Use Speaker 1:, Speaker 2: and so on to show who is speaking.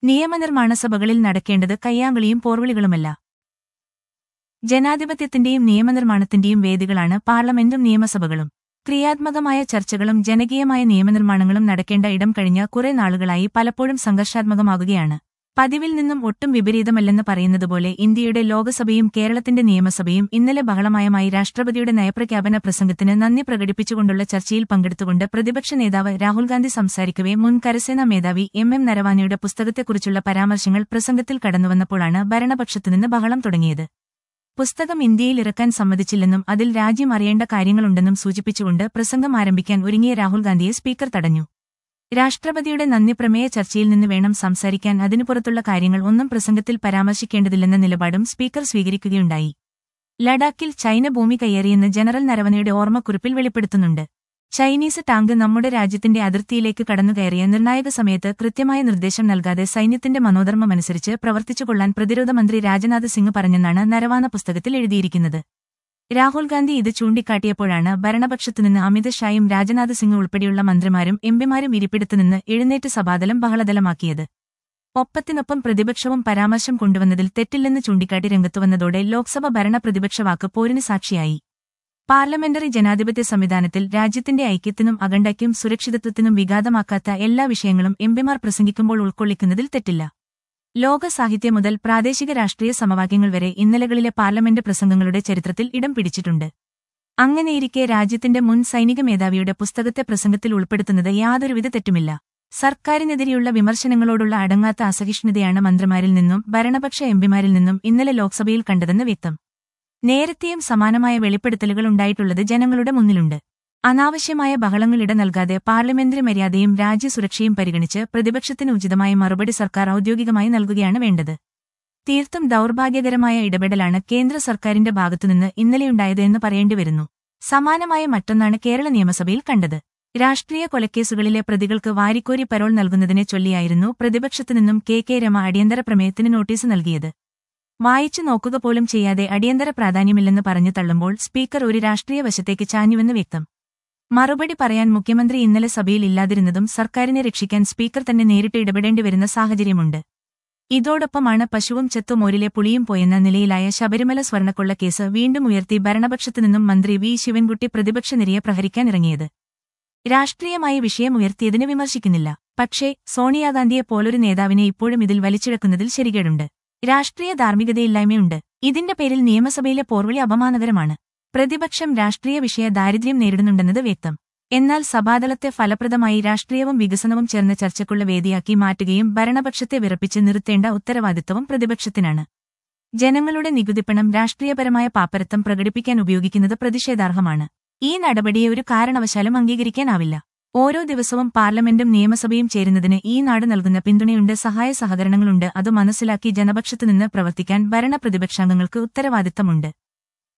Speaker 1: നിയമനിർമ്മാണ സഭകളിൽ നടക്കേണ്ടത് കയ്യാങ്കളിയും പോർവിളികളുമല്ല ജനാധിപത്യത്തിന്റെയും നിയമനിർമ്മാണത്തിന്റെയും വേദികളാണ് പാർലമെന്റും നിയമസഭകളും ക്രിയാത്മകമായ ചർച്ചകളും ജനകീയമായ നിയമനിർമ്മാണങ്ങളും നടക്കേണ്ട ഇടം കഴിഞ്ഞ കുറെ നാളുകളായി പലപ്പോഴും സംഘർഷാത്മകമാകുകയാണ് പതിവിൽ നിന്നും ഒട്ടും വിപരീതമല്ലെന്ന് പറയുന്നതുപോലെ ഇന്ത്യയുടെ ലോകസഭയും കേരളത്തിന്റെ നിയമസഭയും ഇന്നലെ ബഹളമയമായി രാഷ്ട്രപതിയുടെ നയപ്രഖ്യാപന പ്രസംഗത്തിന് നന്ദി പ്രകടിപ്പിച്ചുകൊണ്ടുള്ള ചർച്ചയിൽ പങ്കെടുത്തുകൊണ്ട് പ്രതിപക്ഷ നേതാവ് രാഹുൽ ഗാന്ധി സംസാരിക്കവെ മുൻ കരസേനാ മേധാവി എം എം നരവാനയുടെ പുസ്തകത്തെക്കുറിച്ചുള്ള പരാമർശങ്ങൾ പ്രസംഗത്തിൽ കടന്നുവന്നപ്പോഴാണ് ഭരണപക്ഷത്തുനിന്ന് ബഹളം തുടങ്ങിയത് പുസ്തകം ഇന്ത്യയിൽ ഇറക്കാൻ സമ്മതിച്ചില്ലെന്നും അതിൽ രാജ്യം അറിയേണ്ട കാര്യങ്ങളുണ്ടെന്നും സൂചിപ്പിച്ചുകൊണ്ട് പ്രസംഗം ആരംഭിക്കാൻ ഒരുങ്ങിയ രാഹുൽ ഗാന്ധിയെ സ്പീക്കർ തടഞ്ഞു രാഷ്ട്രപതിയുടെ നന്ദിപ്രമേയ ചർച്ചയിൽ നിന്ന് വേണം സംസാരിക്കാൻ അതിനു പുറത്തുള്ള കാര്യങ്ങൾ ഒന്നും പ്രസംഗത്തിൽ പരാമർശിക്കേണ്ടതില്ലെന്ന നിലപാടും സ്പീക്കർ സ്വീകരിക്കുകയുണ്ടായി ലഡാക്കിൽ ചൈന ഭൂമി കയ്യേറിയെന്ന് ജനറൽ നരവനയുടെ ഓർമ്മക്കുറിപ്പിൽ വെളിപ്പെടുത്തുന്നുണ്ട് ചൈനീസ് ടാങ്ക് നമ്മുടെ രാജ്യത്തിന്റെ അതിർത്തിയിലേക്ക് കടന്നുകയറിയ നിർണായക സമയത്ത് കൃത്യമായ നിർദ്ദേശം നൽകാതെ സൈന്യത്തിന്റെ മനോധർമ്മമനുസരിച്ച് പ്രവർത്തിച്ചുകൊള്ളാൻ പ്രതിരോധ മന്ത്രി രാജ്നാഥ് സിംഗ് പറഞ്ഞെന്നാണ് നരവാന പുസ്തകത്തിൽ എഴുതിയിരിക്കുന്നത് രാഹുൽ ഗാന്ധി ഇത് ചൂണ്ടിക്കാട്ടിയപ്പോഴാണ് ഭരണപക്ഷത്തുനിന്ന് അമിത് ഷായും രാജ്നാഥ് സിംഗ് ഉൾപ്പെടെയുള്ള മന്ത്രിമാരും എംപിമാരും ഇരിപ്പിടത്തുനിന്ന് എഴുന്നേറ്റ് സഭാതലം ബഹളതലമാക്കിയത് ഒപ്പത്തിനൊപ്പം പ്രതിപക്ഷവും പരാമർശം കൊണ്ടുവന്നതിൽ തെറ്റില്ലെന്ന് ചൂണ്ടിക്കാട്ടി രംഗത്തുവന്നതോടെ ലോക്സഭ ഭരണ പ്രതിപക്ഷ വാക്ക് പോരിന് സാക്ഷിയായി പാർലമെന്ററി ജനാധിപത്യ സംവിധാനത്തിൽ രാജ്യത്തിന്റെ ഐക്യത്തിനും അഖണ്ഡയ്ക്കും സുരക്ഷിതത്വത്തിനും വിഘാതമാക്കാത്ത എല്ലാ വിഷയങ്ങളും എംപിമാർ പ്രസംഗിക്കുമ്പോൾ ഉൾക്കൊള്ളിക്കുന്നതിൽ തെറ്റില്ല ലോക സാഹിത്യം മുതൽ പ്രാദേശിക രാഷ്ട്രീയ സമവാക്യങ്ങൾ വരെ ഇന്നലകളിലെ പാർലമെന്റ് പ്രസംഗങ്ങളുടെ ചരിത്രത്തിൽ ഇടം പിടിച്ചിട്ടുണ്ട് അങ്ങനെയിരിക്കെ രാജ്യത്തിന്റെ മുൻ സൈനിക മേധാവിയുടെ പുസ്തകത്തെ പ്രസംഗത്തിൽ ഉൾപ്പെടുത്തുന്നത് യാതൊരുവിധ തെറ്റുമില്ല സർക്കാരിനെതിരെയുള്ള വിമർശനങ്ങളോടുള്ള അടങ്ങാത്ത അസഹിഷ്ണുതയാണ് മന്ത്രിമാരിൽ നിന്നും ഭരണപക്ഷ എംപിമാരിൽ നിന്നും ഇന്നലെ ലോക്സഭയിൽ കണ്ടതെന്ന് വ്യക്തം നേരത്തെയും സമാനമായ വെളിപ്പെടുത്തലുകൾ ഉണ്ടായിട്ടുള്ളത് ജനങ്ങളുടെ മുന്നിലുണ്ട് അനാവശ്യമായ ബഹളങ്ങളിട നൽകാതെ പാർലമെന്ററി മര്യാദയും രാജ്യസുരക്ഷയും പരിഗണിച്ച് പ്രതിപക്ഷത്തിന് ഉചിതമായ മറുപടി സർക്കാർ ഔദ്യോഗികമായി നൽകുകയാണ് വേണ്ടത് തീർത്തും ദൗർഭാഗ്യകരമായ ഇടപെടലാണ് കേന്ദ്ര സർക്കാരിന്റെ ഭാഗത്തുനിന്ന് ഇന്നലെയുണ്ടായത് എന്ന് പറയേണ്ടിവരുന്നു സമാനമായ മറ്റൊന്നാണ് കേരള നിയമസഭയിൽ കണ്ടത് രാഷ്ട്രീയ കൊലക്കേസുകളിലെ പ്രതികൾക്ക് വാരിക്കോരി പരോൾ നൽകുന്നതിനെ ചൊല്ലിയായിരുന്നു പ്രതിപക്ഷത്തുനിന്നും കെ കെ രമ അടിയന്തര പ്രമേയത്തിന് നോട്ടീസ് നൽകിയത് വായിച്ചു നോക്കുക പോലും ചെയ്യാതെ അടിയന്തര പ്രാധാന്യമില്ലെന്ന് പറഞ്ഞു തള്ളുമ്പോൾ സ്പീക്കർ ഒരു രാഷ്ട്രീയ വശത്തേക്ക് ചാഞ്ഞുവെന്ന് വ്യക്തം മറുപടി പറയാൻ മുഖ്യമന്ത്രി ഇന്നലെ സഭയിൽ ഇല്ലാതിരുന്നതും സർക്കാരിനെ രക്ഷിക്കാൻ സ്പീക്കർ തന്നെ നേരിട്ട് ഇടപെടേണ്ടി വരുന്ന സാഹചര്യമുണ്ട് ഇതോടൊപ്പമാണ് പശുവും ചെത്തും മോരിലെ പുളിയും പോയെന്ന നിലയിലായ ശബരിമല സ്വർണ്ണക്കൊള്ള കേസ് വീണ്ടും ഉയർത്തി ഭരണപക്ഷത്തുനിന്നും മന്ത്രി വി ശിവൻകുട്ടി പ്രതിപക്ഷ നിരയെ പ്രഹരിക്കാനിറങ്ങിയത് രാഷ്ട്രീയമായി വിഷയം ഉയർത്തിയതിന് വിമർശിക്കുന്നില്ല പക്ഷേ സോണിയാഗാന്ധിയെ പോലൊരു നേതാവിനെ ഇപ്പോഴും ഇതിൽ വലിച്ചിഴക്കുന്നതിൽ ശരികേടുണ്ട് രാഷ്ട്രീയ ധാർമ്മികതയില്ലായ്മയുണ്ട് ഇതിന്റെ പേരിൽ നിയമസഭയിലെ പോർവിളി അപമാനകരമാണ് പ്രതിപക്ഷം രാഷ്ട്രീയ വിഷയ ദാരിദ്ര്യം നേരിടുന്നുണ്ടെന്നത് വ്യക്തം എന്നാൽ സഭാതലത്തെ ഫലപ്രദമായി രാഷ്ട്രീയവും വികസനവും ചേർന്ന ചർച്ചയ്ക്കുള്ള വേദിയാക്കി മാറ്റുകയും ഭരണപക്ഷത്തെ വിറപ്പിച്ച് നിർത്തേണ്ട ഉത്തരവാദിത്തവും പ്രതിപക്ഷത്തിനാണ് ജനങ്ങളുടെ നികുതിപ്പണം രാഷ്ട്രീയപരമായ പാപ്പരത്തം പ്രകടിപ്പിക്കാൻ ഉപയോഗിക്കുന്നത് പ്രതിഷേധാർഹമാണ് ഈ നടപടിയെ ഒരു കാരണവശാലും അംഗീകരിക്കാനാവില്ല ഓരോ ദിവസവും പാർലമെന്റും നിയമസഭയും ചേരുന്നതിന് ഈ നാട് നൽകുന്ന പിന്തുണയുണ്ട് സഹായ സഹകരണങ്ങളുണ്ട് അത് മനസ്സിലാക്കി ജനപക്ഷത്തുനിന്ന് പ്രവർത്തിക്കാൻ ഭരണ പ്രതിപക്ഷാംഗങ്ങൾക്ക് ഉത്തരവാദിത്തമുണ്ട്